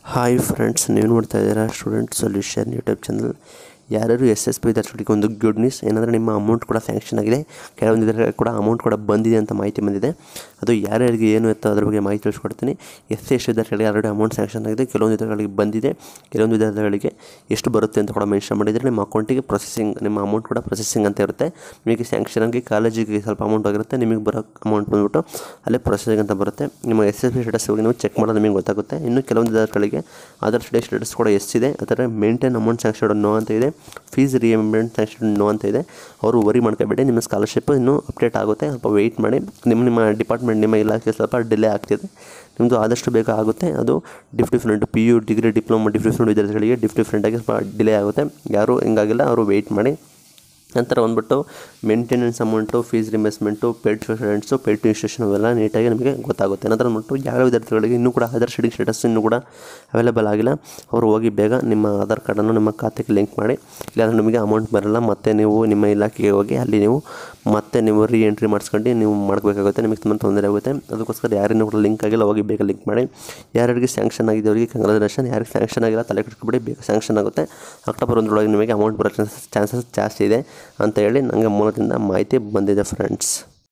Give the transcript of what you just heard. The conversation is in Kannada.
ಹಾಯ್ ಫ್ರೆಂಡ್ಸ್ ನೀವು ನೋಡ್ತಾ ಇದ್ದೀರಾ ಸ್ಟೂಡೆಂಟ್ ಸೊಲ್ಯೂಷನ್ ಯೂಟ್ಯೂಬ್ ಚಾನಲ್ ಯಾರ್ಯಾರು ಎಸ್ ಎಸ್ ಪಿ ವಿದ್ಯಾರ್ಥಿಗಳಿಗೆ ಒಂದು ಗುಡ್ ನ್ಯೂಸ್ ಏನಂದರೆ ನಿಮ್ಮ ಅಮೌಂಟ್ ಕೂಡ ಸ್ಯಾಂಕ್ಷನ್ ಆಗಿದೆ ಕೆಲವೊಂದು ಇದರಲ್ಲಿ ಕೂಡ ಅಮೌಂಟ್ ಕೂಡ ಬಂದಿದೆ ಅಂತ ಮಾಹಿತಿ ಬಂದಿದೆ ಅದು ಯಾರ್ಯಾರಿಗೆ ಏನು ಎತ್ತ ಅದ್ರ ಬಗ್ಗೆ ಮಾಹಿತಿ ತಿಳಿಸ್ಕೊಡ್ತೀನಿ ಎಸ್ ಸಿ ಎಸ್ ವಿದ್ಯಾರ್ಥಿಗಳಿಗೆ ಆಲ್ರೆಡಿ ಅಮೌಂಟ್ ಸ್ಯಾಂಕ್ಷನ್ ಆಗಿದೆ ಕೆಲವೊಂದು ವಿದ್ಯಾರ್ಥಿಗಳಿಗೆ ಬಂದಿದೆ ಕೆಲವೊಂದು ವಿದ್ಯಾರ್ಥಿಗಳಿಗೆ ಎಷ್ಟು ಬರುತ್ತೆ ಅಂತ ಕೂಡ ಮೆನ್ಷನ್ ಮಾಡಿದರೆ ನಿಮ್ಮ ಅಕೌಂಟಿಗೆ ಪ್ರೊಸೆಸಿಂಗ್ ನಿಮ್ಮ ಅಮೌಂಟ್ ಕೂಡ ಪ್ರೊಸೆಸಿಂಗ್ ಅಂತ ಇರುತ್ತೆ ನಿಮಗೆ ಸ್ಯಾಂಕ್ಷನ್ ಆಗಿ ಕಾಲೇಜಿಗೆ ಸ್ವಲ್ಪ ಅಮೌಂಟ್ ಆಗಿರುತ್ತೆ ನಿಮಗೆ ಬರೋ ಅಮೌಂಟ್ ಬಂದ್ಬಿಟ್ಟು ಅಲ್ಲೇ ಪ್ರೊಸೆಸಿಂಗ್ ಅಂತ ಬರುತ್ತೆ ನಿಮ್ಮ ಎಸ್ ಎಸ್ ಪಿ ಸ್ಟೇಟಸ್ ಹೋಗಿ ನೀವು ಚೆಕ್ ಮಾಡೋದು ನಿಮಗೆ ಗೊತ್ತಾಗುತ್ತೆ ಇನ್ನು ಕೆಲವೊಂದು ವಿದ್ಯಾರ್ಥಿಗಳಿಗೆ ಆಧಾರ್ ಸ್ಟೇಟ್ ಸ್ಟೇಟಸ್ ಕೂಡ ಎಷ್ಟಿದೆ ಅದರ ಮೇಂಟೈನ್ ಅಮೌಂಟ್ ಸ್ಯಾಂಕ್ಷನ್ ನೋ ಅಂತ ಇದೆ ಫೀಸ್ ರಿಯಂಬೆಂಟ್ ಸ್ಯಾಂಕ್ಷನ್ ನೋ ಅಂತ ಇದೆ ಅವರು ವರಿ ಮಾಡ್ಕೋಬೇಡಿ ನಿಮ್ಮ ಸ್ಕಾಲರ್ಶಿಪ್ ಇನ್ನೂ ಅಪ್ಡೇಟ್ ಆಗುತ್ತೆ ಸ್ವಲ್ಪ ವೆಯ್ಟ್ ಮಾಡಿ ನಿಮ್ಮ ನಿಮ್ಮ ಡಿಪಾರ್ಟ್ಮೆಂಟ್ ನಿಮ್ಮ ಇಲಾಖೆ ಸ್ವಲ್ಪ ಡಿಲೇ ಆಗ್ತಿದೆ ನಿಮ್ಮದು ಆದಷ್ಟು ಬೇಗ ಆಗುತ್ತೆ ಅದು diff different P U degree diploma diff different ವಿದ್ಯಾರ್ಥಿಗಳಿಗೆ ಡಿಫ್ ಡಿಫ್ರೆಂಟಾಗಿ ಸ್ವಲ್ಪ ಡಿಲೇ ಆಗುತ್ತೆ ಯಾರು ಹಿಂಗಾಗಿಲ್ಲ ಅವರು ವೆಯ್ಟ್ ಮಾಡಿ ನಂತರ ಬಂದ್ಬಿಟ್ಟು maintenance amount fees reimbursement paid students paid tuition ಅವೆಲ್ಲ ನೀಟಾಗಿ ನಮಗೆ ಗೊತ್ತಾಗುತ್ತೆ ನಂತರ ಬಂದ್ಬಿಟ್ಟು ಯಾವ ವಿದ್ಯಾರ್ಥಿಗಳಿಗೆ ಇನ್ನೂ ಕೂಡ ಆಧಾರ್ ಶೀಡಿಂಗ್ ಸ್ಟೇಟಸ್ ಇನ್ನೂ ಕೂಡ ಅವೈಲೇಬಲ್ ಆಗಿಲ್ಲ ಅವರು ಹೋಗಿ ಬೇಗ ನಿಮ್ಮ ಆಧಾರ್ ಕಾರ್ಡನ್ನು ನಿಮ್ಮ ಖಾತೆಗೆ ಲಿಂಕ್ ಮಾಡಿ ಇಲ್ಲಾಂದರೆ ನಿಮಗೆ ಅಮೌಂಟ್ ಬರಲ್ಲ ಮತ್ತು ನೀವು ನಿಮ್ಮ ಇಲಾಖೆಗೆ ಹೋಗಿ ಅಲ್ಲಿ ನೀವು ಮತ್ತೆ ನೀವು ರೀ ಎಂಟ್ರಿ ಮಾಡಿಸ್ಕೊಂಡು ನೀವು ಮಾಡಬೇಕಾಗುತ್ತೆ ನಿಮಗೆ ತುಂಬ ತೊಂದರೆ ಆಗುತ್ತೆ ಅದಕ್ಕೋಸ್ಕರ ಯಾರಿನ್ನೂ ಕೂಡ ಲಿಂಕ್ ಆಗಿಲ್ಲ ಹೋಗಿ ಬೇಗ ಲಿಂಕ್ ಮಾಡಿ ಯಾರ್ಯಾರಿಗೆ ಸ್ಯಾಂಕ್ಷನ್ ಆಗಿದೆ ಅವರಿಗೆ ಕಂಗ್ರಾಚುಲೇಷನ್ ಯಾರಿಗೆ ಸ್ಯಾಂಕ್ಷನ್ ಆಗಿಲ್ಲ ತಲೆ ಕೆಡ್ಸ್ಕೊಬೇಡಿ ಬೇಗ ಸ್ಯಾಂಕ್ಷನ್ ಆಗುತ್ತೆ ಅಕ್ಟೋಬರ್ ಒಂದರೊಳಗೆ ನಿಮಗೆ ಅಮೌಂಟ್ ಬರೋ ಚಾನ್ಸಸ್ ಜಾಸ್ತಿ ಇದೆ ಅಂತ ಹೇಳಿ ನನಗೆ ಮೂಲದಿಂದ ಮಾಹಿತಿ ಬಂದಿದೆ ಫ್ರೆಂಡ್ಸ್